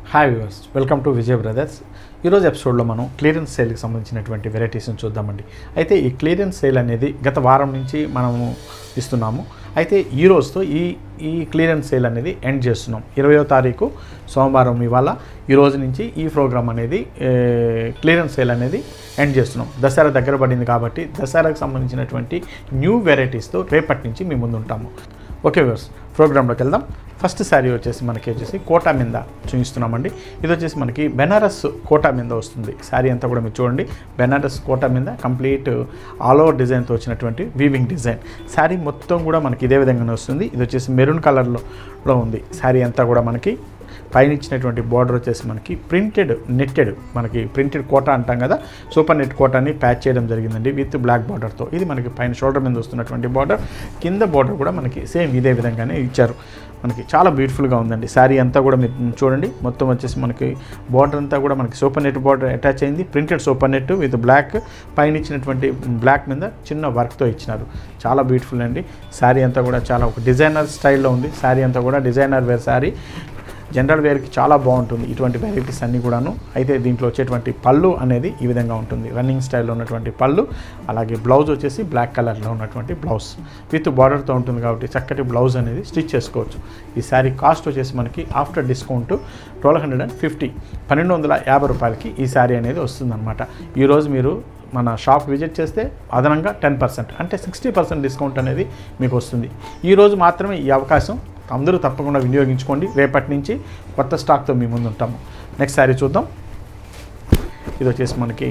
Hi viewers welcome to Vijay brothers ఈరోజు ఎపిసోడ్లో మనం క్లియరెన్స్ సేల్కి సంబంధించినటువంటి వెరైటీస్ని చూద్దామండి అయితే ఈ క్లియరెన్స్ సేల్ అనేది గత వారం నుంచి మనము ఇస్తున్నాము అయితే ఈ రోజుతో ఈ ఈ క్లియరెన్స్ సేల్ అనేది ఎండ్ చేస్తున్నాం ఇరవయో తారీఖు సోమవారం ఇవాళ ఈ రోజు నుంచి ఈ ప్రోగ్రామ్ అనేది క్లియరెన్స్ సేల్ అనేది ఎండ్ చేస్తున్నాం దసరా దగ్గర పడింది కాబట్టి దసరాకు సంబంధించినటువంటి న్యూ వెరైటీస్తో రేపటి నుంచి మీ ముందు ఉంటాము ఓకే వ్యూవర్స్ ప్రోగ్రాంలోకి వెళ్దాం ఫస్ట్ శారీ వచ్చేసి మనకి వచ్చేసి కోటా మీద చూపిస్తున్నామండి ఇది వచ్చేసి మనకి బెనారస్ కోటా మీద వస్తుంది శారీ అంతా కూడా మీరు చూడండి బెనారస్ కోటా మీద కంప్లీట్ ఆల్ ఓవర్ డిజైన్తో వచ్చినటువంటి వీవింగ్ డిజైన్ శారీ మొత్తం కూడా మనకి ఇదే విధంగానే వస్తుంది ఇది వచ్చేసి మెరూన్ కలర్లో లో ఉంది శారీ అంతా కూడా మనకి పైన ఇచ్చినటువంటి బార్డర్ వచ్చేసి మనకి ప్రింటెడ్ నెట్టెడ్ మనకి ప్రింటెడ్ కోట అంటాం కదా సూపర్ నెట్ కోటాని ప్యాచ్ చేయడం జరిగిందండి విత్ బ్లాక్ బార్డర్తో ఇది మనకి పైన షోల్డర్ మీద వస్తున్నటువంటి బార్డర్ కింద బార్డర్ కూడా మనకి సేమ్ ఇదే విధంగానే ఇచ్చారు మనకి చాలా బ్యూటిఫుల్గా ఉందండి శారీ అంతా కూడా మీరు చూడండి మొత్తం వచ్చేసి మనకి బార్డర్ అంతా కూడా మనకి సూపర్ నెట్ బార్డర్ అటాచ్ అయింది printed super net with black పైన ఇచ్చినటువంటి బ్లాక్ మీద చిన్న వర్క్తో ఇచ్చినారు చాలా బ్యూటిఫుల్ అండి శారీ అంతా కూడా చాలా ఒక డిజైనర్ స్టైల్లో ఉంది శారీ అంతా కూడా డిజైనర్ వేర్ శారీ జనరల్ వేర్కి చాలా బాగుంటుంది ఇటువంటి వెరైటీస్ అన్నీ కూడాను అయితే దీంట్లో వచ్చేటువంటి పళ్ళు అనేది ఈ విధంగా ఉంటుంది రన్నింగ్ స్టైల్లో ఉన్నటువంటి పళ్ళు అలాగే బ్లౌజ్ వచ్చేసి బ్లాక్ కలర్లో ఉన్నటువంటి బ్లౌజ్ విత్ బార్డర్తో ఉంటుంది కాబట్టి చక్కటి బ్లౌజ్ అనేది స్టిచ్ చేసుకోవచ్చు ఈ శారీ కాస్ట్ వచ్చేసి మనకి after discount twelve hundred and fifty పన్నెండు వందల యాభై రూపాయలకి ఈ శారీ అనేది వస్తుందన్నమాట ఈరోజు మీరు మన షాప్ విజిట్ చేస్తే అదనంగా టెన్ పర్సెంట్ అంటే సిక్స్టీ పర్సెంట్ డిస్కౌంట్ అనేది మీకు వస్తుంది ఈరోజు మాత్రమే ఈ అవకాశం అందరూ తప్పకుండా వినియోగించుకోండి రేపటి నుంచి కొత్త స్టాక్తో మీ ముందు ఉంటాము నెక్స్ట్ శారీ చూద్దాం ఇది వచ్చేసి మనకి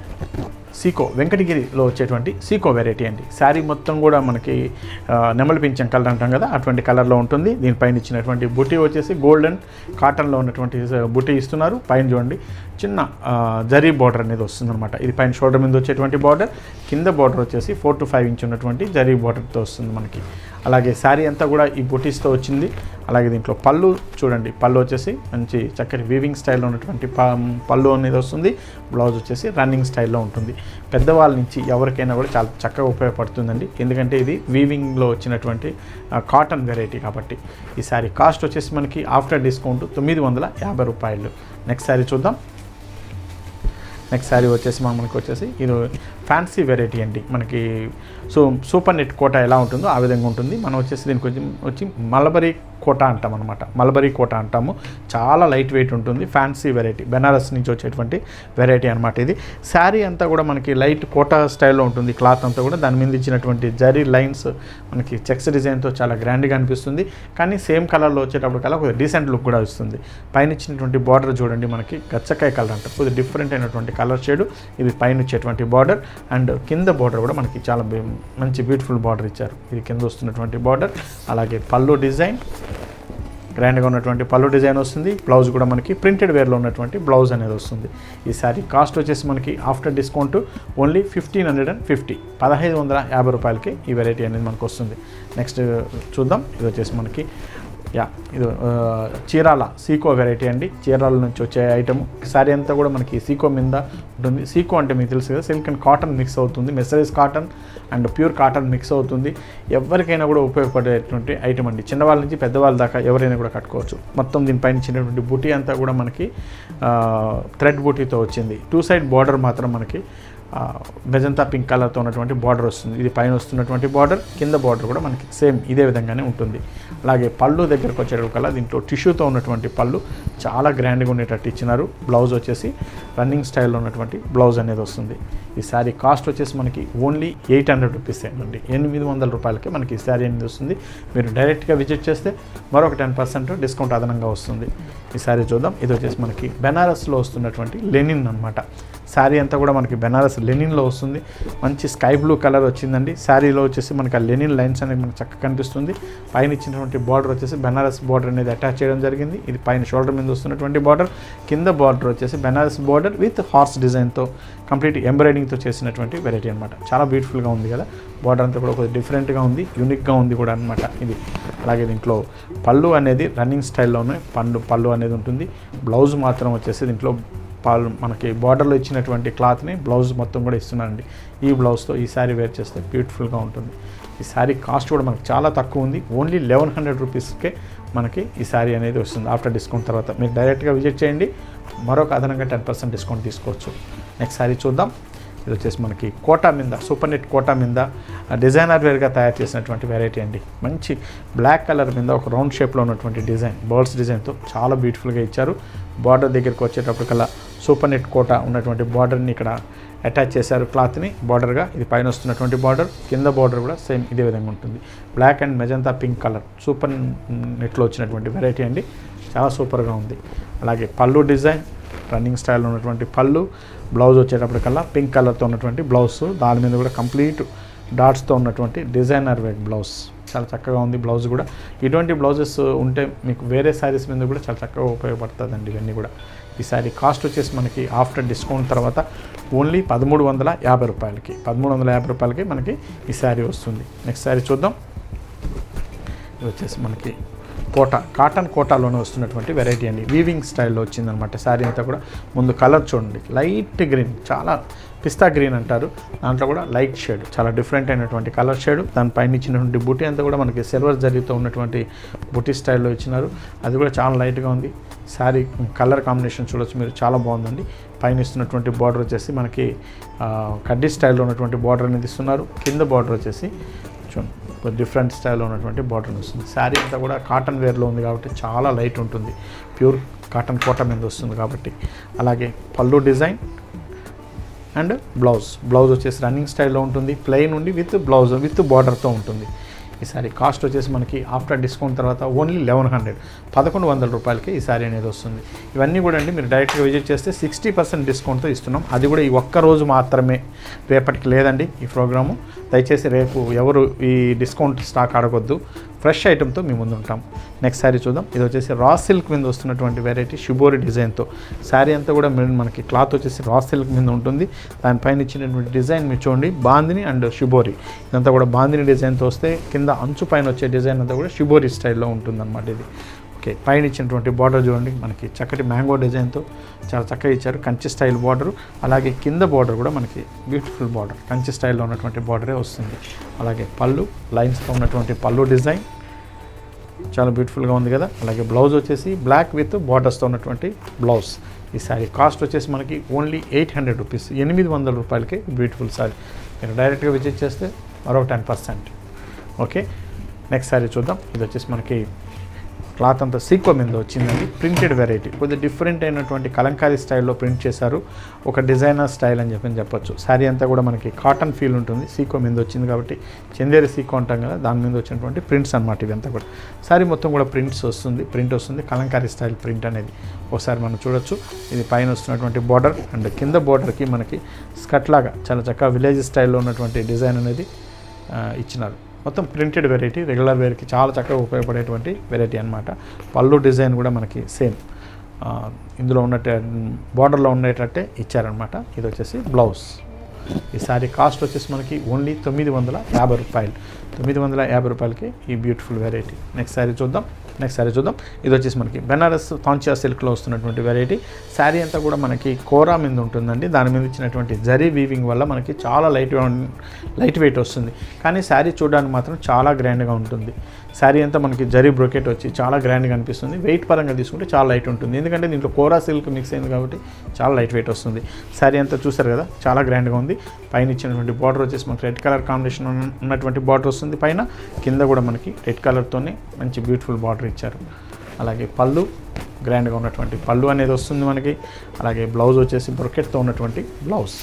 సీకో వెంకటగిరిలో వచ్చేటువంటి సీకో వెరైటీ అండి శారీ మొత్తం కూడా మనకి ఆ, నెమలి పింఛం కలర్ అంటాం కదా అటువంటి కలర్లో ఉంటుంది దీనిపైన ఇచ్చినటువంటి బుటీ వచ్చేసి గోల్డెన్ కాటన్లో ఉన్నటువంటి బుటీ ఇస్తున్నారు పైన చూడండి చిన్న ఆ, జరీ బార్డర్ అనేది వస్తుందన్నమాట ఇది పైన షోల్డర్ మీద వచ్చేటువంటి బార్డర్ కింద బార్డర్ వచ్చేసి ఫోర్ టు ఫైవ్ ఇంచ్ ఉన్నటువంటి జరీ బార్డర్తో వస్తుంది మనకి అలాగే శారీ అంతా కూడా ఈ బుటీస్తో వచ్చింది అలాగే దీంట్లో పళ్ళు చూడండి పళ్ళు వచ్చేసి మంచి చక్కటి వీవింగ్ స్టైల్లో ఉన్నటువంటి ప- పళ్ళు అనేది వస్తుంది బ్లౌజ్ వచ్చేసి రన్నింగ్ స్టైల్లో ఉంటుంది పెద్దవాళ్ళ నుంచి ఎవరికైనా కూడా చాలా చక్కగా ఉపయోగపడుతుందండి ఎందుకంటే ఇది వీవింగ్లో వచ్చినటువంటి ఆ, కాటన్ వెరైటీ కాబట్టి ఈ శారీ కాస్ట్ వచ్చేసి మనకి ఆఫ్టర్ డిస్కౌంట్ తొమ్మిది వందల యాభై రూపాయలు నెక్స్ట్ శారీ చూద్దాం నెక్స్ట్ శారీ వచ్చేసి మన- మనకి వచ్చేసి ఇది ఫ్యాన్సీ వెరైటీ అండి మనకి సో సూపర్ నెట్ కోట ఎలా ఉంటుందో ఆ విధంగా ఉంటుంది మనం వచ్చేసి దీనికి వచ్చి వచ్చి మలబరీ కోట అంటాం అనమాట మలబరీ కోట అంటాము చాలా లైట్ వెయిట్ ఉంటుంది ఫ్యాన్సీ వెరైటీ బెనారస్ నుంచి వచ్చేటువంటి వెరైటీ అనమాట ఇది శారీ అంతా కూడా మనకి లైట్ కోట స్టైల్లో ఉంటుంది క్లాత్ అంతా కూడా దాని మీద ఇచ్చినటువంటి జరీ లైన్స్ మనకి చెక్స్ డిజైన్తో చాలా గ్రాండ్గా అనిపిస్తుంది కానీ సేమ్ కలర్లో వచ్చేటప్పుడు కల్లా కొద్దిగా డీసెంట్ లుక్ కూడా ఇస్తుంది పైన ఇచ్చినటువంటి బార్డర్ చూడండి మనకి గచ్చకాయ కలర్ అంట కొద్దిగా డిఫరెంట్ అయినటువంటి కలర్ షేడ్ ఇది పైన వచ్చేటువంటి బార్డర్ అండ్ కింద బార్డర్ కూడా మనకి చాలా బే- మంచి బ్యూటిఫుల్ బార్డర్ ఇచ్చారు ఇది కింద వస్తున్నటువంటి బార్డర్ అలాగే పళ్ళు డిజైన్ గ్రాండ్గా ఉన్నటువంటి పళ్ళు డిజైన్ వస్తుంది బ్లౌజ్ కూడా మనకి ప్రింటెడ్ వేర్లో ఉన్నటువంటి బ్లౌజ్ అనేది వస్తుంది ఈ శారీ కాస్ట్ వచ్చేసి మనకి after discount only fifteen hundred and fifty పదహైదు వందల యాభై రూపాయలకి ఈ వెరైటీ అనేది మనకు వస్తుంది నెక్స్ట్ చూద్దాం ఇది వచ్చేసి మనకి యా ఇది ఆ, చీరాల సీకో వెరైటీ అండి చీరాల నుంచి వచ్చే ఐటమ్ శారీ అంతా కూడా మనకి సీకో మీద ఉంటుంది సీకో అంటే మీకు తెలుసు కదా సిల్క్ అండ్ కాటన్ మిక్స్ అవుతుంది mercerise cotton and pure cotton mix అవుతుంది ఎవరికైనా కూడా ఉపయోగపడేటువంటి ఐటమ్ అండి చిన్నవాళ్ళ నుంచి పెద్దవాళ్ళ దాకా ఎవరైనా కూడా కట్టుకోవచ్చు మొత్తం దీనిపైన ఇచ్చినటువంటి బుటీ అంతా కూడా మనకి థ్రెడ్ బుటీతో వచ్చింది టూ సైడ్ బార్డర్ మాత్రం మనకి ఆ, మెజంతా పింక్ కలర్తో ఉన్నటువంటి బార్డర్ వస్తుంది ఇది పైన వస్తున్నటువంటి బార్డర్ కింద బార్డర్ కూడా మనకి సేమ్ ఇదే విధంగానే ఉంటుంది అలాగే పళ్ళు దగ్గరకు వచ్చేటప్పటికల్లా దీంట్లో టిష్యూతో ఉన్నటువంటి పళ్ళు చాలా గ్రాండ్గా ఉండేటట్టు ఇచ్చినారు బ్లౌజ్ వచ్చేసి రన్నింగ్ స్టైల్లో ఉన్నటువంటి బ్లౌజ్ అనేది వస్తుంది ఈ శారీ కాస్ట్ వచ్చేసి మనకి ఓన్లీ ఎయిట్ హండ్రెడ్ రూపీస్ అండి ఎనిమిది వందల రూపాయలకి మనకి ఈ శారీ అనేది వస్తుంది మీరు డైరెక్ట్గా విజిట్ చేస్తే మరొక టెన్ పర్సెంట్ డిస్కౌంట్ అదనంగా వస్తుంది ఈ శారీ చూద్దాం ఇది వచ్చేసి మనకి బెనారస్లో వస్తున్నటువంటి లెనిన్ అనమాట శారీ అంతా కూడా మనకి బెనారస్ లెనిన్లో వస్తుంది మంచి స్కై బ్లూ కలర్ వచ్చిందండి శారీలో వచ్చేసి మనకి ఆ లెనిన్ లైన్స్ అనేది మనకి చక్కగా కనిపిస్తుంది పైన ఇచ్చినటువంటి బార్డర్ వచ్చేసి బెనారస్ బార్డర్ అనేది అటాచ్ చేయడం జరిగింది ఇది పైన షోల్డర్ మీద వస్తున్నటువంటి బార్డర్ కింద బార్డర్ వచ్చేసి బెనారస్ బార్డర్ విత్ హార్స్ డిజైన్తో కంప్లీట్ ఎంబ్రాయిడింగ్తో చేసినటువంటి వెరైటీ అనమాట చాలా బ్యూటిఫుల్గా ఉంది కదా బార్డర్ అంతా కూడా కొద్దిగా డిఫరెంట్గా ఉంది యూనిక్గా ఉంది కూడా అనమాట ఇది అలాగే దీంట్లో పళ్ళు అనేది రన్నింగ్ స్టైల్లోనే పండు పళ్ళు అనేది ఉంటుంది బ్లౌజ్ మాత్రం వచ్చేసి దీంట్లో పాలు మనకి బార్డర్లో ఇచ్చినటువంటి క్లాత్ని బ్లౌజ్ మొత్తం కూడా ఇస్తున్నారండి ఈ బ్లౌజ్తో ఈ శారీ వేర్ చేస్తే బ్యూటిఫుల్గా ఉంటుంది ఈ శారీ కాస్ట్ కూడా మనకు చాలా తక్కువ ఉంది ఓన్లీ లెవెన్ హండ్రెడ్ రూపీస్కే మనకి ఈ శారీ అనేది వస్తుంది ఆఫ్టర్ డిస్కౌంట్ తర్వాత మీరు డైరెక్ట్గా విజిట్ చేయండి మరొక అదనంగా టెన్ పర్సెంట్ డిస్కౌంట్ తీసుకోవచ్చు నెక్స్ట్ శారీ చూద్దాం ఇది వచ్చేసి మనకి కోటా మీద సూపర్ నెట్ కోటా మీద డిజైనర్ వేర్గా తయారు చేసినటువంటి వెరైటీ అండి మంచి బ్లాక్ కలర్ మీద ఒక రౌండ్ షేప్లో ఉన్నటువంటి డిజైన్ బర్డ్స్ డిజైన్తో చాలా బ్యూటిఫుల్గా ఇచ్చారు బార్డర్ దగ్గరికి వచ్చేటప్పటికల్లా సూపర్ నెట్ కోటా ఉన్నటువంటి బార్డర్ని ఇక్కడ అటాచ్ చేశారు క్లాత్ని బార్డర్గా ఇది పైన వస్తున్నటువంటి బార్డర్ కింద బార్డర్ కూడా సేమ్ ఇదే విధంగా ఉంటుంది black and magenta pink colour super నెట్లో వచ్చినటువంటి వెరైటీ అండి చాలా సూపర్గా ఉంది అలాగే పళ్ళు డిజైన్ రన్నింగ్ స్టైల్లో ఉన్నటువంటి పళ్ళు బ్లౌజ్ వచ్చేటప్పటికల్లా పింక్ కలర్తో ఉన్నటువంటి బ్లౌజ్ దాని మీద కూడా కంప్లీట్ డాట్స్తో ఉన్నటువంటి డిజైనర్ వేర్ బ్లౌజ్ చాలా చక్కగా ఉంది బ్లౌజ్ కూడా ఇటువంటి బ్లౌజెస్ ఉంటే మీకు వేరే శారీస్ మీద కూడా చాలా చక్కగా ఉపయోగపడుతుందండి ఇవన్నీ కూడా ఈ శారీ కాస్ట్ వచ్చేసి మనకి ఆఫ్టర్ డిస్కౌంట్ తర్వాత ఓన్లీ పదమూడు వందల యాభై రూపాయలకి పదమూడు వందల యాభై రూపాయలకి మనకి ఈ శారీ వస్తుంది నెక్స్ట్ శారీ చూద్దాం ఇది వచ్చేసి మనకి కోట కాటన్ కోటాలోనే వస్తున్నటువంటి వెరైటీ అండి వీవింగ్ స్టైల్లో వచ్చిందనమాట శారీ అంతా కూడా ముందు కలర్ చూడండి లైట్ గ్రీన్ చాలా పిస్తా గ్రీన్ అంటారు దాంట్లో కూడా లైట్ షేడ్ చాలా డిఫరెంట్ అయినటువంటి కలర్ షేడ్ దానిపైన ఇచ్చినటువంటి బుటీ అంతా కూడా మనకి సిల్వర్ జరీతో ఉన్నటువంటి బుటీ స్టైల్లో ఇచ్చినారు అది కూడా చాలా లైట్గా ఉంది శారీ కలర్ కాంబినేషన్ చూడొచ్చు మీరు చాలా బాగుందండి పైన ఇస్తున్నటువంటి బార్డర్ వచ్చేసి మనకి ఆ, కడ్డీ స్టైల్లో ఉన్నటువంటి బార్డర్ అనేది ఇస్తున్నారు కింద బార్డర్ వచ్చేసి చూడండి ఒక డిఫరెంట్ స్టైల్లో ఉన్నటువంటి బార్డర్ వస్తుంది శారీ అంతా కూడా కాటన్ వేర్లో ఉంది కాబట్టి చాలా లైట్ ఉంటుంది ప్యూర్ కాటన్ కోట మీద వస్తుంది కాబట్టి అలాగే పళ్ళు డిజైన్ అండ్ బ్లౌజ్ బ్లౌజ్ వచ్చేసి రన్నింగ్ స్టైల్లో ఉంటుంది ప్లెయిన్ ఉండి విత్ బ్లౌజ్ విత్ బార్డర్తో ఉంటుంది ఈ సారీ కాస్ట్ వచ్చేసి మనకి ఆఫ్టర్ డిస్కౌంట్ తర్వాత ఓన్లీ లెవెన్ హండ్రెడ్ పదకొండు వందల రూపాయలకి ఈ సారీ అనేది వస్తుంది ఇవన్నీ కూడా అండి మీరు డైరెక్ట్గా విజిట్ చేస్తే సిక్స్టీ పర్సెంట్ డిస్కౌంట్తో ఇస్తున్నాం అది కూడా ఈ ఒక్క రోజు మాత్రమే రేపటికి లేదండి ఈ ప్రోగ్రాము దయచేసి రేపు ఎవరు ఈ డిస్కౌంట్ స్టాక్ అడగొద్దు ఫ్రెష్ ఐటెంతో మీ ముందు ఉంటాం నెక్స్ట్ శారీ చూద్దాం ఇది వచ్చేసి రా సిల్క్ మీద వస్తున్నటువంటి వెరైటీ షిబోరి డిజైన్తో శారీ అంతా కూడా మీరు మనకి క్లాత్ వచ్చేసి రా సిల్క్ మీద ఉంటుంది దానిపైన ఇచ్చినటువంటి డిజైన్ మీరు చూడండి బాందిని అండ్ షిబోరి ఇదంతా కూడా బాందిని డిజైన్తో వస్తే కింద అంచు పైన వచ్చే డిజైన్ అంతా కూడా షిబోరి స్టైల్లో ఉంటుందన్నమాట ఇది ఓకే పైన ఇచ్చినటువంటి బార్డర్ చూడండి మనకి చక్కటి మ్యాంగో డిజైన్తో చాలా చక్కగా ఇచ్చారు కంచి స్టైల్ బార్డర్ అలాగే కింద బార్డర్ కూడా మనకి బ్యూటిఫుల్ బార్డర్ కంచి స్టైల్లో ఉన్నటువంటి బార్డరే వస్తుంది అలాగే పళ్ళు లైన్స్తో ఉన్నటువంటి పళ్ళు డిజైన్ చాలా బ్యూటిఫుల్గా ఉంది కదా అలాగే బ్లౌజ్ వచ్చేసి బ్లాక్ విత్ బార్డర్స్తో ఉన్నటువంటి బ్లౌజ్ ఈ శారీ కాస్ట్ వచ్చేసి మనకి ఓన్లీ ఎయిట్ హండ్రెడ్ రూపీస్ ఎనిమిది వందల రూపాయలకి బ్యూటిఫుల్ శారీ మీరు డైరెక్ట్గా విజిట్ చేస్తే మరొక ten percent okay next sari చూద్దాం ఇది వచ్చేసి మనకి క్లాత్ అంతా సీక్వో మీద వచ్చిందండి ప్రింటెడ్ వెరైటీ కొద్దిగా డిఫరెంట్ అయినటువంటి కలంకారీ స్టైల్లో ప్రింట్ చేశారు ఒక డిజైనర్ స్టైల్ అని చెప్పి చెప్పొచ్చు శారీ అంతా కూడా మనకి కాటన్ ఫీల్ ఉంటుంది సీకో మీద వచ్చింది కాబట్టి చందేరి సీకో అంటాం కదా దాని మీద వచ్చినటువంటి ప్రింట్స్ అనమాట ఇవంతా కూడా శారీ మొత్తం కూడా ప్రింట్స్ వస్తుంది ప్రింట్ వస్తుంది కలంకారీ స్టైల్ ప్రింట్ అనేది ఒకసారి మనం చూడొచ్చు ఇది పైన వస్తున్నటువంటి బార్డర్ అండ్ కింద బార్డర్కి మనకి స్కట్ లాగా చాలా చక్కగా విలేజ్ స్టైల్లో ఉన్నటువంటి డిజైన్ అనేది ఆ, ఇచ్చినారు మొత్తం ప్రింటెడ్ వెరైటీ రెగ్యులర్ వేర్కి చాలా చక్కగా ఉపయోగపడేటువంటి వెరైటీ అనమాట పళ్ళు డిజైన్ కూడా మనకి సేమ్ ఇందులో ఉన్నట్టే బార్డర్లో ఉండేటట్టే ఇచ్చారనమాట ఇది వచ్చేసి బ్లౌజ్ ఈ సారీ కాస్ట్ వచ్చేసి మనకి ఓన్లీ తొమ్మిది వందల యాభై రూపాయలు తొమ్మిది వందల యాభై రూపాయలకి ఈ బ్యూటిఫుల్ వెరైటీ నెక్స్ట్ శారీ చూద్దాం నెక్స్ట్ శారీ చూద్దాం ఇది వచ్చేసి మనకి బెనారస్ తాంచియా సిల్క్లో వస్తున్నటువంటి వెరైటీ శారీ అంతా కూడా మనకి కోరా మీద ఉంటుందండి దాని మీద ఇచ్చినటువంటి జరీ వీవింగ్ వల్ల మనకి చాలా లైట్ లైట్ వెయిట్ వస్తుంది కానీ శారీ చూడడానికి మాత్రం చాలా గ్రాండ్గా ఉంటుంది శారీ అంతా మనకి జరీ బ్రొకెట్ వచ్చి చాలా గ్రాండ్గా అనిపిస్తుంది వెయిట్ పరంగా తీసుకుంటే చాలా లైట్ ఉంటుంది ఎందుకంటే దీంట్లో కోరా సిల్క్ మిక్స్ అయింది కాబట్టి చాలా లైట్ వెయిట్ వస్తుంది శారీ అంతా చూసారు కదా చాలా గ్రాండ్గా ఉంది పైన ఇచ్చినటువంటి బార్డర్ వచ్చేసి మనకి రెడ్ కలర్ కాంబినేషన్ ఉన్న- ఉన్నటువంటి బార్డర్ వస్తుంది పైన కింద కూడా మనకి రెడ్ కలర్తోనే మంచి బ్యూటిఫుల్ బార్డర్ ఇచ్చారు అలాగే పళ్ళు గ్రాండ్గా ఉన్నటువంటి పళ్ళు అనేది వస్తుంది మనకి అలాగే బ్లౌజ్ వచ్చేసి బ్రొకెట్తో ఉన్నటువంటి బ్లౌజ్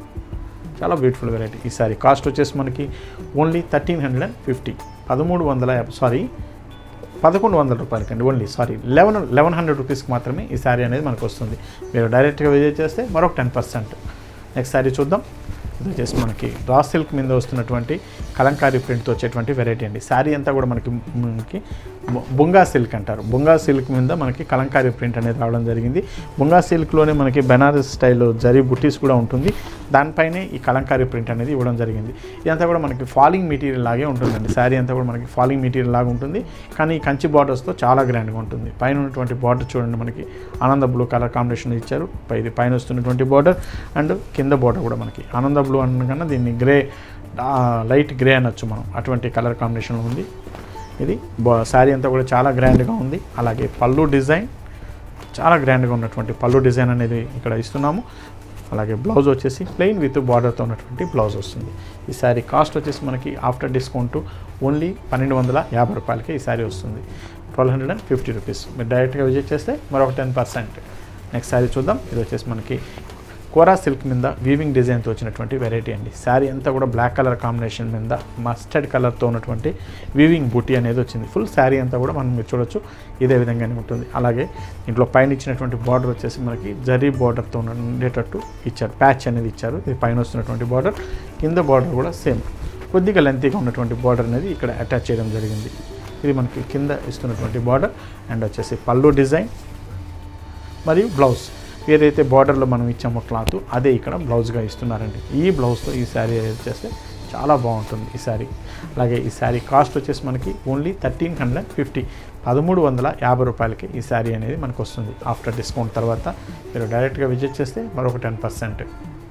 చాలా బ్యూటిఫుల్ వెరైటీ ఈ సారీ కాస్ట్ వచ్చేసి మనకి only thirteen hundred and fifty పదమూడు వందల యాభై సారీ పదకొండు వందల రూపాయలకండి only sorry eleven eleven hundred రూపీస్కి మాత్రమే ఈ శారీ అనేది మనకు వస్తుంది మీరు డైరెక్ట్గా విజిట్ చేస్తే మరొక టెన్ పర్సెంట్ నెక్స్ట్ శారీ చూద్దాం ఇది వచ్చేసి మనకి రా సిల్క్ మీద వస్తున్నటువంటి కలంకారీ ప్రింట్తో వచ్చేటువంటి వెరైటీ అండి శారీ అంతా కూడా మనకి మనకి బు- బుంగా సిల్క్ అంటారు బుంగా సిల్క్ మీద మనకి కలంకారీ ప్రింట్ అనేది రావడం జరిగింది బుంగా సిల్క్లోనే మనకి బెనారస్ స్టైల్ జరీ బుట్టీస్ కూడా ఉంటుంది దానిపైనే ఈ కలంకారీ ప్రింట్ అనేది ఇవ్వడం జరిగింది ఇదంతా కూడా మనకి ఫాలింగ్ మెటీరియల్ లాగే ఉంటుందండి శారీ అంతా కూడా మనకి ఫాలింగ్ మెటీరియల్ లాగా ఉంటుంది కానీ ఈ కంచి బార్డర్స్తో చాలా గ్రాండ్గా ఉంటుంది పైన ఉన్నటువంటి బార్డర్ చూడండి మనకి ఆనంద బ్లూ కలర్ కాంబినేషన్ ఇచ్చారు పై ఇది పైన వస్తున్నటువంటి బార్డర్ అండ్ కింద బార్డర్ కూడా మనకి ఆనంద బ్లూ అనకన్నా దీన్ని గ్రే లైట్ గ్రే అనొచ్చు మనం అటువంటి కలర్ కాంబినేషన్లో ఉంది ఇది బా- శారీ అంతా కూడా చాలా గ్రాండ్గా ఉంది అలాగే పళ్ళు డిజైన్ చాలా గ్రాండ్గా ఉన్నటువంటి పళ్ళు డిజైన్ అనేది ఇక్కడ ఇస్తున్నాము అలాగే బ్లౌజ్ వచ్చేసి ప్లెయిన్ విత్ బార్డర్తో ఉన్నటువంటి బ్లౌజ్ వస్తుంది ఈ శారీ కాస్ట్ వచ్చేసి మనకి ఆఫ్టర్ డిస్కౌంట్ ఓన్లీ పన్నెండు వందల యాభై రూపాయలకి ఈ శారీ వస్తుంది twelve hundred and fifty rupees మీరు డైరెక్ట్గా విజిట్ చేస్తే మరొక టెన్ పర్సెంట్ నెక్స్ట్ శారీ చూద్దాం ఇది వచ్చేసి మనకి కోరా సిల్క్ మీద వీవింగ్ డిజైన్తో వచ్చినటువంటి వెరైటీ అండి శారీ అంతా కూడా బ్లాక్ కలర్ కాంబినేషన్ మీద మస్టర్డ్ కలర్తో ఉన్నటువంటి వీవింగ్ బుట్టి అనేది వచ్చింది ఫుల్ శారీ అంతా కూడా మనం మీరు చూడొచ్చు ఇదే విధంగానే ఉంటుంది అలాగే ఇంట్లో పైన ఇచ్చినటువంటి బార్డర్ వచ్చేసి మనకి జరీ బార్డర్తో ఉండేటట్టు ఇచ్చారు ప్యాచ్ అనేది ఇచ్చారు ఇది పైన వస్తున్నటువంటి బార్డర్ కింద బార్డర్ కూడా సేమ్ కొద్దిగా లెంతీగా ఉన్నటువంటి బార్డర్ అనేది ఇక్కడ అటాచ్ చేయడం జరిగింది ఇది మనకి కింద ఇస్తున్నటువంటి బార్డర్ అండ్ వచ్చేసి పళ్ళు డిజైన్ మరియు బ్లౌజ్ ఏదైతే బార్డర్లో మనం ఇచ్చామో క్లాత్ అదే ఇక్కడ బ్లౌజ్గా ఇస్తున్నారండి ఈ బ్లౌజ్తో ఈ శారీ చేస్తే చాలా బాగుంటుంది ఈ శారీ అలాగే ఈ శారీ కాస్ట్ వచ్చేసి మనకి ఓన్లీ థర్టీన్ హండ్రెడ్ ఫిఫ్టీ పదమూడు వందల యాభై రూపాయలకి ఈ శారీ అనేది మనకు వస్తుంది ఆఫ్టర్ డిస్కౌంట్ తర్వాత మీరు డైరెక్ట్గా విజిట్ చేస్తే మరొక టెన్ పర్సెంట్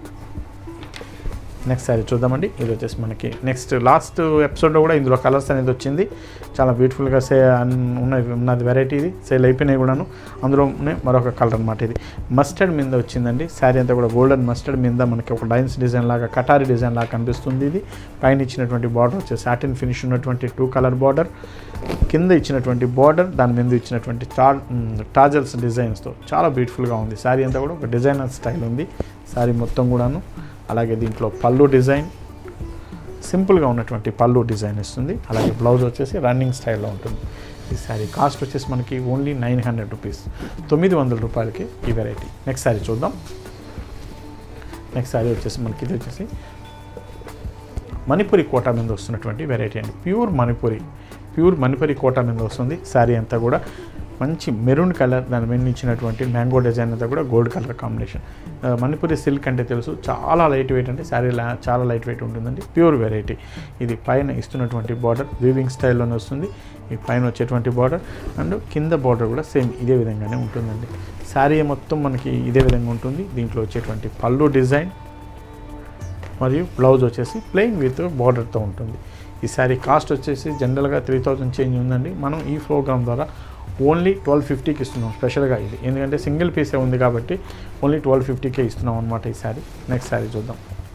నెక్స్ట్ శారీ చూద్దామండి ఇది వచ్చేసి మనకి నెక్స్ట్ లాస్ట్ ఎపిసోడ్లో కూడా ఇందులో కలర్స్ అనేది వచ్చింది చాలా బ్యూటిఫుల్గా సే ఉన్నది ఉన్నది వెరైటీ ఇది సేల్ అయిపోయినాయి కూడాను అందులోనే మరొక కలర్ అనమాట ఇది మస్టర్డ్ మీద వచ్చిందండి శారీ అంతా కూడా గోల్డెన్ మస్టర్డ్ మీద మనకి ఒక లైన్స్ డిజైన్ లాగా కటారీ డిజైన్ లాగా కనిపిస్తుంది ఇది పైన ఇచ్చినటువంటి బార్డర్ వచ్చేసి సాటిన్ ఫినిష్ ఉన్నటువంటి టూ కలర్ బార్డర్ కింద ఇచ్చినటువంటి బార్డర్ దాని మీద ఇచ్చినటువంటి చా టాజల్స్ డిజైన్స్తో చాలా బ్యూటిఫుల్గా ఉంది శారీ అంతా కూడా ఒక డిజైనర్ స్టైల్ ఉంది శారీ మొత్తం కూడాను అలాగే దీంట్లో పళ్ళు డిజైన్ సింపుల్గా ఉన్నటువంటి పళ్ళు డిజైన్ ఇస్తుంది అలాగే బ్లౌజ్ వచ్చేసి రన్నింగ్ స్టైల్లో ఉంటుంది ఈ శారీ కాస్ట్ వచ్చేసి మనకి ఓన్లీ నైన్ హండ్రెడ్ రూపీస్ తొమ్మిది వందల రూపాయలకి ఈ వెరైటీ నెక్స్ట్ శారీ చూద్దాం నెక్స్ట్ శారీ వచ్చేసి మనకి ఇది వచ్చేసి మణిపురి కోట మీద వస్తున్నటువంటి వెరైటీ అండి ప్యూర్ మణిపురి ప్యూర్ మణిపురి కోట మీద వస్తుంది శారీ అంతా కూడా మంచి మెరూన్ కలర్ దాని మీద ఇచ్చినటువంటి మ్యాంగో డిజైన్ అంతా కూడా గోల్డ్ కలర్ కాంబినేషన్ ఆ, మణిపురి సిల్క్ అంటే తెలుసు చాలా లైట్ వెయిట్ అంటే శారీ లా- చాలా లైట్ వెయిట్ ఉంటుందండి ప్యూర్ వెరైటీ ఇది పైన ఇస్తున్నటువంటి బార్డర్ వీవింగ్ స్టైల్లోనే వస్తుంది ఈ పైన వచ్చేటువంటి బార్డర్ అండ్ కింద బార్డర్ కూడా సేమ్ ఇదే విధంగానే ఉంటుందండి శారీ మొత్తం మనకి ఇదే విధంగా ఉంటుంది దీంట్లో వచ్చేటువంటి పళ్ళు డిజైన్ మరియు బ్లౌజ్ వచ్చేసి ప్లెయిన్ విత్ బార్డర్తో ఉంటుంది ఈ శారీ కాస్ట్ వచ్చేసి జనరల్గా త్రీ థౌజండ్ చేంజ్ ఉందండి మనం ఈ ప్రోగ్రామ్ ద్వారా ఓన్లీ ట్వెల్వ్ ఫిఫ్టీకి ఇస్తున్నాం స్పెషల్గా ఇది ఎందుకంటే సింగిల్ పీసే ఉంది కాబట్టి ఓన్లీ ట్వెల్వ్ ఫిఫ్టీకే ఇస్తున్నాం అనమాట ఈ శారీ నెక్స్ట్ శారీ చూద్దాం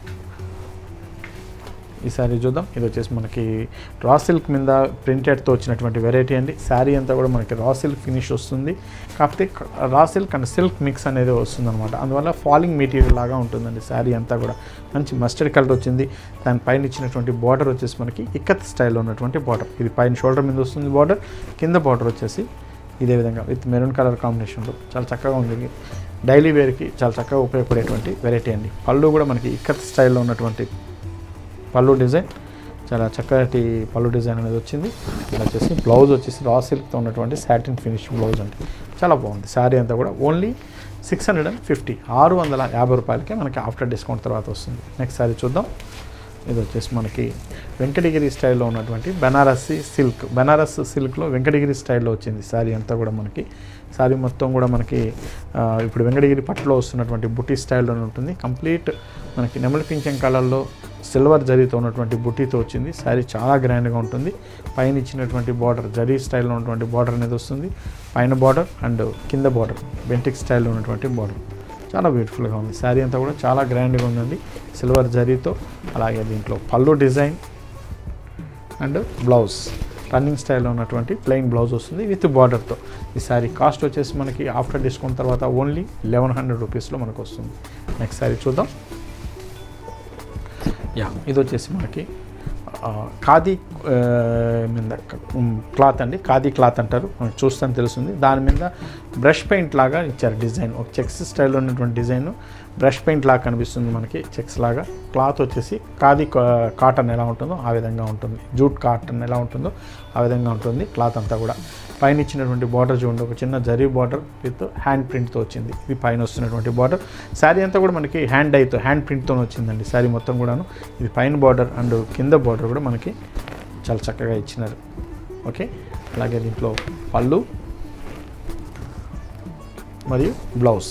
ఈ శారీ చూద్దాం ఇది వచ్చేసి మనకి రా సిల్క్ మీద ప్రింటెడ్తో వచ్చినటువంటి వెరైటీ అండి శారీ అంతా కూడా మనకి రా సిల్క్ ఫినిష్ వస్తుంది కాకపోతే క- raw silk and silk mix అనేది వస్తుంది అనమాట అందువల్ల ఫాలింగ్ మెటీరియల్ లాగా ఉంటుందండి శారీ అంతా కూడా మంచి మస్టర్డ్ కలర్ వచ్చింది దాని పైన ఇచ్చినటువంటి బార్డర్ వచ్చేసి మనకి ఇక్కత్ స్టైల్లో ఉన్నటువంటి బార్డర్ ఇది పైన షోల్డర్ మీద వస్తుంది బార్డర్ కింద బార్డర్ వచ్చేసి ఇదే విధంగా విత్ మెరూన్ కలర్ కాంబినేషన్లో చాలా చక్కగా ఉంది డైలీ వేర్కి చాలా చక్కగా ఉపయోగపడేటువంటి వెరైటీ అండి పళ్ళు కూడా మనకి ఇక్కత్ స్టైల్లో ఉన్నటువంటి పళ్ళు డిజైన్ చాలా చక్కటి పళ్ళు డిజైన్ అనేది వచ్చింది ఇలా వచ్చేసి బ్లౌజ్ వచ్చేసి రా సిల్క్తో ఉన్నటువంటి సాటిన్ ఫినిష్ బ్లౌజ్ అండి చాలా బాగుంది శారీ అంతా కూడా only six hundred and fifty ఆరు వందల యాభై రూపాయలకే మనకి ఆఫ్టర్ డిస్కౌంట్ తర్వాత వస్తుంది నెక్స్ట్ శారీ చూద్దాం ఇది వచ్చేసి మనకి వెంకటగిరి స్టైల్లో ఉన్నటువంటి బెనారసి సిల్క్ బెనారస్ సిల్క్లో వెంకటగిరి స్టైల్లో వచ్చింది శారీ అంతా కూడా మనకి శారీ మొత్తం కూడా మనకి ఆ, ఇప్పుడు వెంకటగిరి పట్టులో వస్తున్నటువంటి బుటీ స్టైల్లో ఉంటుంది కంప్లీట్ మనకి నెమలి పింఛం కలర్లో సిల్వర్ జరీతో ఉన్నటువంటి బుట్టీతో వచ్చింది శారీ చాలా గ్రాండ్గా ఉంటుంది పైన ఇచ్చినటువంటి బార్డర్ జరీ స్టైల్లో ఉన్నటువంటి బార్డర్ అనేది వస్తుంది పైన బార్డర్ అండ్ కింద బార్డర్ బెంటిక్ స్టైల్లో ఉన్నటువంటి బార్డర్ చాలా బ్యూటిఫుల్గా ఉంది శారీ అంతా కూడా చాలా గ్రాండ్గా ఉందండి సిల్వర్ జరీతో అలాగే దీంట్లో పళ్ళు డిజైన్ అండ్ బ్లౌజ్ రన్నింగ్ స్టైల్లో ఉన్నటువంటి ప్లెయిన్ బ్లౌజ్ వస్తుంది విత్ బార్డర్తో ఈ శారీ కాస్ట్ వచ్చేసి మనకి ఆఫ్టర్ డిస్కౌంట్ తర్వాత ఓన్లీ లెవెన్ హండ్రెడ్ రూపీస్లో మనకు వస్తుంది నెక్స్ట్ శారీ చూద్దాం యా ఇది వచ్చేసి మనకి ఆ, ఖాదీ ఆ, మీద క్లాత్ అండి ఖాదీ క్లాత్ అంటారు మనకు చూస్తాను తెలుస్తుంది దాని మీద బ్రష్ పెయింట్ లాగా ఇచ్చారు డిజైన్ ఒక చెక్స్ స్టైల్లో ఉన్నటువంటి డిజైన్ బ్రష్ పెయింట్ లాగా కనిపిస్తుంది మనకి చెక్స్ లాగా క్లాత్ వచ్చేసి ఖాదీ కా- కాటన్ ఎలా ఉంటుందో ఆ విధంగా ఉంటుంది జూట్ కాటన్ ఎలా ఉంటుందో ఆ విధంగా ఉంటుంది క్లాత్ అంతా కూడా పైన ఇచ్చినటువంటి బార్డర్ చూడండి ఒక చిన్న జరీ బార్డర్ విత్ హ్యాండ్ ప్రింట్తో వచ్చింది ఇది పైన వస్తున్నటువంటి బార్డర్ శారీ అంతా కూడా మనకి హ్యాండ్ అయితే హ్యాండ్ ప్రింట్తో వచ్చిందండి శారీ మొత్తం కూడాను ఇది పైన బార్డర్ అండ్ కింద బార్డర్ కూడా మనకి చాలా చక్కగా ఇచ్చినారు ఓకే అలాగే దీంట్లో పళ్ళు మరియు blouse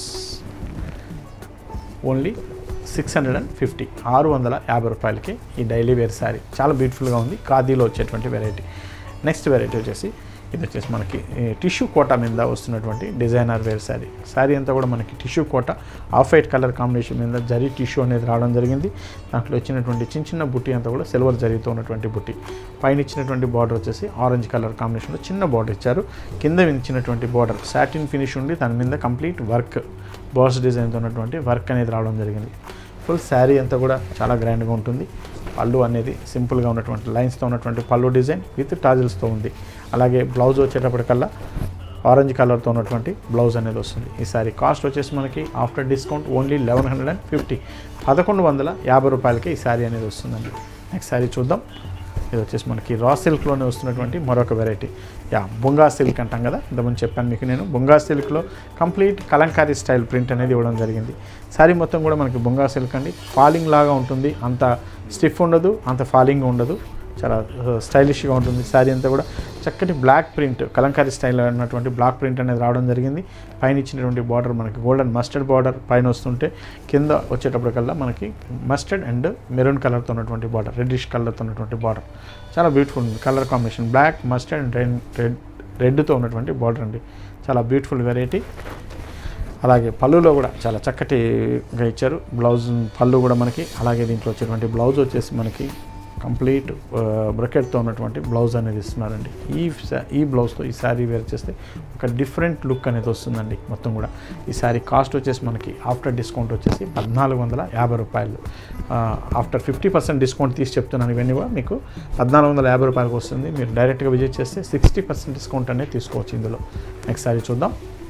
only six hundred and fifty ఆరు వందల యాభై రూపాయలకి ఈ డైలీ వేర్ శారీ చాలా బ్యూటిఫుల్గా ఉంది ఖాదీలో వచ్చేటువంటి వెరైటీ నెక్స్ట్ వెరైటీ వచ్చేసి ఇది వచ్చేసి మనకి టిష్యూ కోట మీద వస్తున్నటువంటి డిజైనర్ వేర్ శారీ శారీ అంతా కూడా మనకి tissue Kota off white colour combination మీద జరీ టిష్యూ అనేది రావడం జరిగింది దాంట్లో వచ్చినటువంటి చిన్న చిన్న బుట్టి అంతా కూడా సిల్వర్ జరీతో ఉన్నటువంటి బుట్టి పైన ఇచ్చినటువంటి బార్డర్ వచ్చేసి ఆరెంజ్ కలర్ కాంబినేషన్లో చిన్న బార్డర్ ఇచ్చారు కింద ఇచ్చినటువంటి బార్డర్ సాటిన్ ఫినిష్ ఉండి దాని మీద కంప్లీట్ వర్క్ బాస్ డిజైన్తో ఉన్నటువంటి వర్క్ అనేది రావడం జరిగింది ఫుల్ శారీ అంతా కూడా చాలా గ్రాండ్గా ఉంటుంది పళ్ళు అనేది సింపుల్గా ఉన్నటువంటి లైన్స్తో ఉన్నటువంటి పళ్ళు డిజైన్ విత్ టాజిల్స్తో ఉంది అలాగే బ్లౌజ్ వచ్చేటప్పటికల్లా ఆరెంజ్ కలర్తో ఉన్నటువంటి బ్లౌజ్ అనేది వస్తుంది ఈ సారీ కాస్ట్ వచ్చేసి మనకి after discount only eleven hundred and fifty పదకొండు వందల యాభై రూపాయలకి ఈ శారీ అనేది వస్తుందండి నెక్స్ట్ శారీ చూద్దాం ఇది వచ్చేసి మనకి రా సిల్క్లోనే వస్తున్నటువంటి మరొక వెరైటీ యా బొంగా సిల్క్ అంటాం కదా ఇంతకుముందు చెప్పాను మీకు నేను బొంగా సిల్క్లో కంప్లీట్ కలంకారీ స్టైల్ ప్రింట్ అనేది ఇవ్వడం జరిగింది శారీ మొత్తం కూడా మనకి బొంగా సిల్క్ అండి ఫాలింగ్ లాగా ఉంటుంది అంత స్టిఫ్ ఉండదు అంత ఫాలింగ్ ఉండదు చాలా స్టైలిష్గా ఉంటుంది శారీ అంతా కూడా చక్కటి బ్లాక్ ప్రింట్ కలంకారీ స్టైల్ ఉన్నటువంటి బ్లాక్ ప్రింట్ అనేది రావడం జరిగింది పైన ఇచ్చినటువంటి బార్డర్ మనకి గోల్డెన్ మస్టర్డ్ బార్డర్ పైన వస్తుంటే కింద వచ్చేటప్పటికల్లా మనకి మస్టర్డ్ అండ్ మెరూన్ కలర్తో ఉన్నటువంటి బార్డర్ రెడ్డిష్ కలర్తో ఉన్నటువంటి బార్డర్ చాలా బ్యూటిఫుల్ ఉంది colour combination black mustard and red red రెడ్తో ఉన్నటువంటి బార్డర్ అండి చాలా బ్యూటిఫుల్ వెరైటీ అలాగే పళ్ళులో కూడా చాలా చక్కటిగా ఇచ్చారు బ్లౌజ్ పళ్ళు కూడా మనకి అలాగే దీంట్లో వచ్చేటువంటి బ్లౌజ్ వచ్చేసి మనకి కంప్లీట్ బ్రకెట్తో ఉన్నటువంటి బ్లౌజ్ అనేది ఇస్తున్నారండి ఈ సా- ఈ బ్లౌజ్తో ఈ శారీ వేర్ చేస్తే ఒక డిఫరెంట్ లుక్ అనేది వస్తుందండి మొత్తం కూడా ఈ శారీ కాస్ట్ వచ్చేసి మనకి ఆఫ్టర్ డిస్కౌంట్ వచ్చేసి పద్నాలుగు వందల యాభై రూపాయలు ఆఫ్టర్ ఫిఫ్టీ పర్సెంట్ డిస్కౌంట్ తీసి చెప్తున్నాను ఇవన్నీ కూడా మీకు పద్నాలుగు వందల యాభై రూపాయలకు వస్తుంది మీరు డైరెక్ట్గా విజిట్ చేస్తే సిక్స్టీ పర్సెంట్ డిస్కౌంట్ అనేది తీసుకోవచ్చు ఇందులో నెక్స్ట్ శారీ చూద్దాం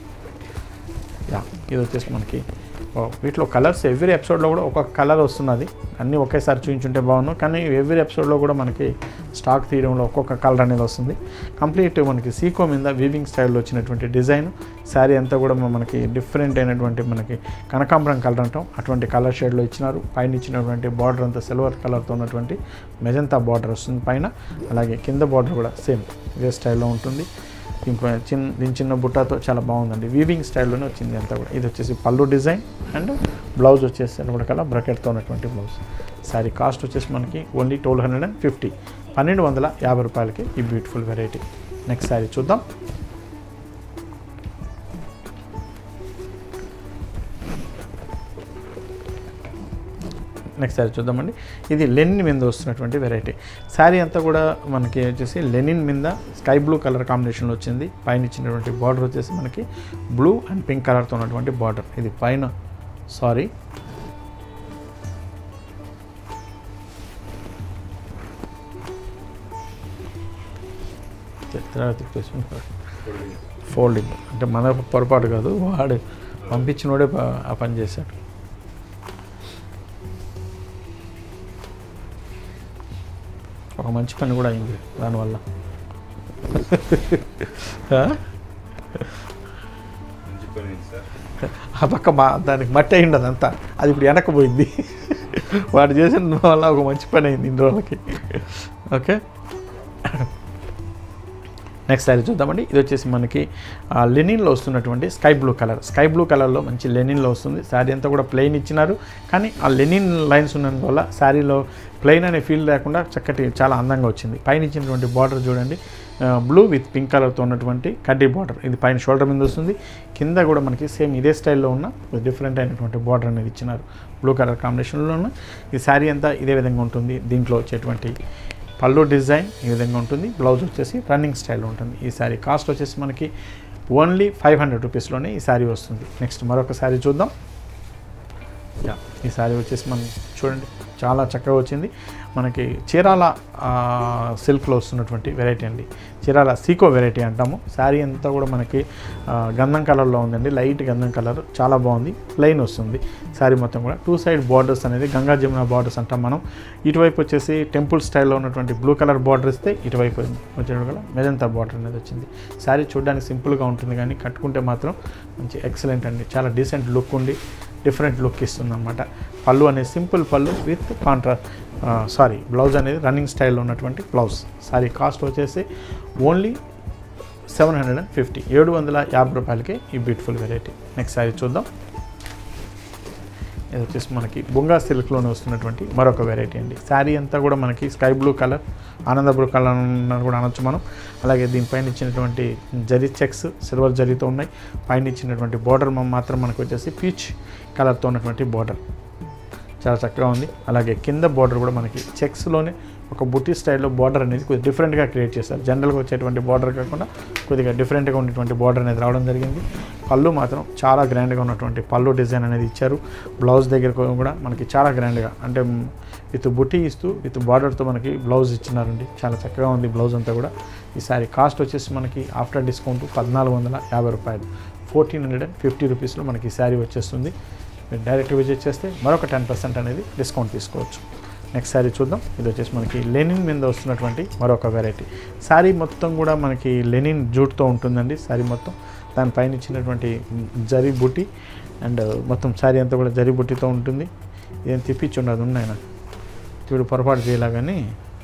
యా ఇది వచ్చేసి మనకి ఓ, వీటిలో కలర్స్ ఎవ్రీ ఎపిసోడ్లో కూడా ఒక్కొక్క కలర్ వస్తున్నది అన్నీ ఒకేసారి చూపించుంటే బాగున్నాను కానీ ఎవ్రీ ఎపిసోడ్లో కూడా మనకి స్టాక్ తీయడంలో ఒక్కొక్క కలర్ అనేది వస్తుంది కంప్లీట్ మనకి సీకో మీద వీవింగ్ స్టైల్లో వచ్చినటువంటి డిజైన్ శారీ అంతా కూడా మనకి డిఫరెంట్ అయినటువంటి మనకి కనకాంబరం కలర్ అంటాం అటువంటి కలర్ షేడ్లో ఇచ్చినారు పైన ఇచ్చినటువంటి బార్డర్ అంతా సిల్వర్ కలర్తో ఉన్నటువంటి మెజంతా బార్డర్ వస్తుంది పైన అలాగే కింద బార్డర్ కూడా సేమ్ ఇదే స్టైల్లో ఉంటుంది ఇంకో చిన్న దీని చిన్న బుట్టాతో చాలా బాగుందండి వీవింగ్ స్టైల్లోనే వచ్చింది అంతా కూడా ఇది వచ్చేసి పళ్ళు డిజైన్ అండ్ బ్లౌజ్ వచ్చేసి కల్లా బ్రకెట్తో ఉన్నటువంటి బ్లౌజ్ శారీ కాస్ట్ వచ్చేసి మనకి only twelve hundred and fifty పన్నెండు వందల యాభై రూపాయలకి ఈ బ్యూటిఫుల్ వెరైటీ నెక్స్ట్ శారీ చూద్దాం నెక్స్ట్ శారీ చూద్దామండి ఇది లెనిన్ మీద వస్తున్నటువంటి వెరైటీ శారీ అంతా కూడా మనకి వచ్చేసి లెనిన్ మీద స్కై బ్లూ కలర్ కాంబినేషన్లో వచ్చింది పైన ఇచ్చినటువంటి బార్డర్ వచ్చేసి మనకి బ్లూ అండ్ పింక్ కలర్తో ఉన్నటువంటి బార్డర్ ఇది పైన సారీ ఫోల్డింగ్ అంటే మన పొరపాటు కాదు వాడు పంపించినోడే ప- ఆ పని చేశాడు ఒక మంచి పని కూడా అయింది దానివల్ల ఆ? మంచి పని అయింది సార్ ఆ పక్క మా దానికి మట్టి అయింది అదంతా అది ఇప్పుడు వెనక్కిపోయింది వాడు చేసిన వల్ల ఒక మంచి పని అయింది ఇన్ని రోజులకి ఓకే నెక్స్ట్ శారీ చూద్దామండి ఇది వచ్చేసి మనకి ఆ, లెనిన్లో వస్తున్నటువంటి sky blue colour sky blue కలర్లో మంచి లెనిన్లో వస్తుంది శారీ అంతా కూడా ప్లెయిన్ ఇచ్చినారు కానీ ఆ లెనిన్ లైన్స్ ఉన్నందువల్ల శారీలో ప్లెయిన్ అనే ఫీల్ లేకుండా చక్కటి చాలా అందంగా వచ్చింది పైన ఇచ్చినటువంటి బార్డర్ చూడండి బ్లూ విత్ పింక్ కలర్తో ఉన్నటువంటి కడ్డీ బార్డర్ ఇది పైన షోల్డర్ మీద వస్తుంది కింద కూడా మనకి సేమ్ ఇదే స్టైల్లో ఉన్న డిఫరెంట్ అయినటువంటి బార్డర్ అనేది ఇచ్చినారు బ్లూ కలర్ కాంబినేషన్లో ఉన్న ఈ శారీ అంతా ఇదే విధంగా ఉంటుంది దీంట్లో వచ్చేటువంటి పళ్ళు డిజైన్ ఈ విధంగా ఉంటుంది బ్లౌజ్ వచ్చేసి రన్నింగ్ స్టైల్ ఉంటుంది ఈ శారీ కాస్ట్ వచ్చేసి మనకి ఓన్లీ ఫైవ్ హండ్రెడ్ రూపీస్లోనే ఈ శారీ వస్తుంది నెక్స్ట్ మరొక శారీ చూద్దాం యా ఈ శారీ వచ్చేసి మనం చూడండి చాలా చక్కగా వచ్చింది మనకి చీరాల ఆ, సిల్క్లో వస్తున్నటువంటి వెరైటీ అండి చీరాల సీకో వెరైటీ అంటాము శారీ అంతా కూడా మనకి ఆ, గంధం కలర్లో ఉందండి లైట్ గంధం కలర్ చాలా బాగుంది ప్లెయిన్ వస్తుంది శారీ మొత్తం కూడా టూ సైడ్ బార్డర్స్ అనేది గంగా జమున బార్డర్స్ అంటాం మనం ఇటువైపు వచ్చేసి టెంపుల్ స్టైల్లో ఉన్నటువంటి బ్లూ కలర్ బార్డర్ ఇస్తే ఇటువైపు వచ్చేటప్పుడు గల మెజంతా బార్డర్ అనేది వచ్చింది శారీ చూడడానికి సింపుల్గా ఉంటుంది కానీ కట్టుకుంటే మాత్రం మంచి ఎక్సలెంట్ అండి చాలా డీసెంట్ లుక్ ఉండి డిఫరెంట్ లుక్ ఇస్తుంది అనమాట పళ్ళు అనేది సింపుల్ పళ్ళు విత్ కాంట్రా సారీ బ్లౌజ్ అనేది రన్నింగ్ స్టైల్లో ఉన్నటువంటి బ్లౌజ్ సారీ కాస్ట్ వచ్చేసి only seven hundred and fifty ఏడు వందల యాభై రూపాయలకి ఈ బ్యూటిఫుల్ వెరైటీ నెక్స్ట్ సారీ చూద్దాం ఇది వచ్చేసి మనకి బొంగా సిల్క్లోనే వస్తున్నటువంటి మరొక వెరైటీ అండి శారీ అంతా కూడా మనకి స్కై బ్లూ కలర్ ఆనంద బ్లూ కలర్ అని కూడా అనొచ్చు మనం అలాగే దీనిపైన ఇచ్చినటువంటి జరీ చెక్స్ సిల్వర్ జరీతో ఉన్నాయి పైన ఇచ్చినటువంటి బార్డర్ మాత్రం మనకు వచ్చేసి పీచ్ కలర్తో ఉన్నటువంటి బార్డర్ చాలా చక్కగా ఉంది అలాగే కింద బార్డర్ కూడా మనకి చెక్స్లోనే ఒక బుట్టి స్టైల్లో బార్డర్ అనేది కొద్దిగా డిఫరెంట్గా క్రియేట్ చేశారు జనరల్గా వచ్చేటువంటి బార్డర్ కాకుండా కొద్దిగా డిఫరెంట్గా ఉన్నటువంటి బార్డర్ అనేది రావడం జరిగింది పళ్ళు మాత్రం చాలా గ్రాండ్గా ఉన్నటువంటి పళ్ళు డిజైన్ అనేది ఇచ్చారు బ్లౌజ్ దగ్గర కూడా మనకి చాలా గ్రాండ్గా అంటే విత్ బుట్టి ఇస్తూ విత్ బార్డర్తో మనకి బ్లౌజ్ ఇచ్చినారండి చాలా చక్కగా ఉంది బ్లౌజ్ అంతా కూడా ఈ సారీ కాస్ట్ వచ్చేసి మనకి ఆఫ్టర్ డిస్కౌంట్ పద్నాలుగు వందల యాభై రూపాయలు ఫోర్టీన్ హండ్రెడ్ అండ్ ఫిఫ్టీ రూపీస్లో మనకి ఈ శారీ వచ్చేస్తుంది మీరు డైరెక్ట్ విజిట్ చేస్తే మరొక టెన్ పర్సెంట్ అనేది డిస్కౌంట్ తీసుకోవచ్చు నెక్స్ట్ శారీ చూద్దాం ఇది వచ్చేసి మనకి లెనిన్ మీద వస్తున్నటువంటి మరొక వెరైటీ శారీ మొత్తం కూడా మనకి లెనిన్ జూట్తో ఉంటుందండి శారీ మొత్తం దానిపైన ఇచ్చినటువంటి జరీ బుట్టి అండ్ మొత్తం శారీ అంతా కూడా జరీ బుట్టితో ఉంటుంది ఏం తిప్పించి ఉండదు ఉన్నాయన చూడు పొరపాటు చేయాల కానీ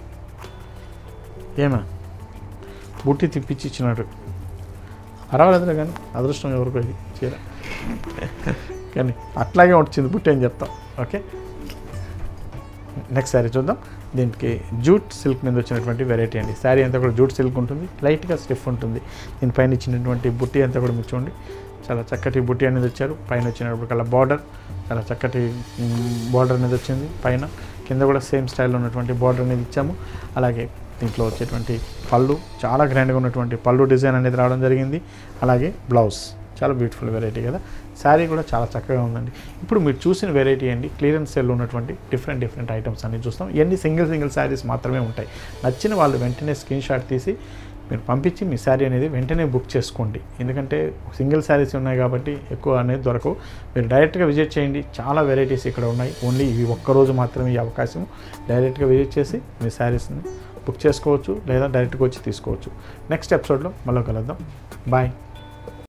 ఏమా బుట్టి తిప్పించి ఇచ్చినాడు పర్వాలేదులే కానీ అదృష్టం ఎవరికి ఇది చీర కానీ అట్లాగే వచ్చింది బుట్టి అని చెప్తాం ఓకే నెక్స్ట్ శారీ చూద్దాం దీనికి జూట్ సిల్క్ మీద వచ్చినటువంటి వెరైటీ అండి శారీ అంతా కూడా జూట్ సిల్క్ ఉంటుంది లైట్గా స్టిఫ్ ఉంటుంది దీనిపైన ఇచ్చినటువంటి బుట్టి అంతా కూడా మీరు చూడండి చాలా చక్కటి బుట్టి అనేది వచ్చారు పైన వచ్చినప్పుడు కల్లా బార్డర్ చాలా చక్కటి బార్డర్ అనేది వచ్చింది పైన కింద కూడా సేమ్ స్టైల్లో ఉన్నటువంటి బార్డర్ అనేది ఇచ్చాము అలాగే దీంట్లో వచ్చేటువంటి పళ్ళు చాలా గ్రాండ్గా ఉన్నటువంటి పళ్ళు డిజైన్ అనేది రావడం జరిగింది అలాగే బ్లౌజ్ చాలా బ్యూటిఫుల్ వెరైటీ కదా శారీ కూడా చాలా చక్కగా ఉందండి ఇప్పుడు మీరు చూసిన వెరైటీ అండి క్లియరెన్స్ సెల్ ఉన్నటువంటి డిఫరెంట్ డిఫరెంట్ ఐటమ్స్ అన్ని చూస్తాం ఇవన్నీ సింగిల్ సింగిల్ శారీస్ మాత్రమే ఉంటాయి నచ్చిన వాళ్ళు వెంటనే స్క్రీన్ షాట్ తీసి మీరు పంపించి మీ శారీ అనేది వెంటనే బుక్ చేసుకోండి ఎందుకంటే సింగిల్ శారీస్ ఉన్నాయి కాబట్టి ఎక్కువ అనేది దొరకవు మీరు డైరెక్ట్గా విజిట్ చేయండి చాలా వెరైటీస్ ఇక్కడ ఉన్నాయి ఓన్లీ ఇవి ఒక్కరోజు మాత్రమే ఈ అవకాశం డైరెక్ట్గా విజిట్ చేసి మీ శారీస్ని బుక్ చేసుకోవచ్చు లేదా డైరెక్ట్గా వచ్చి తీసుకోవచ్చు నెక్స్ట్ ఎపిసోడ్లో మళ్ళీ కలుద్దాం బాయ్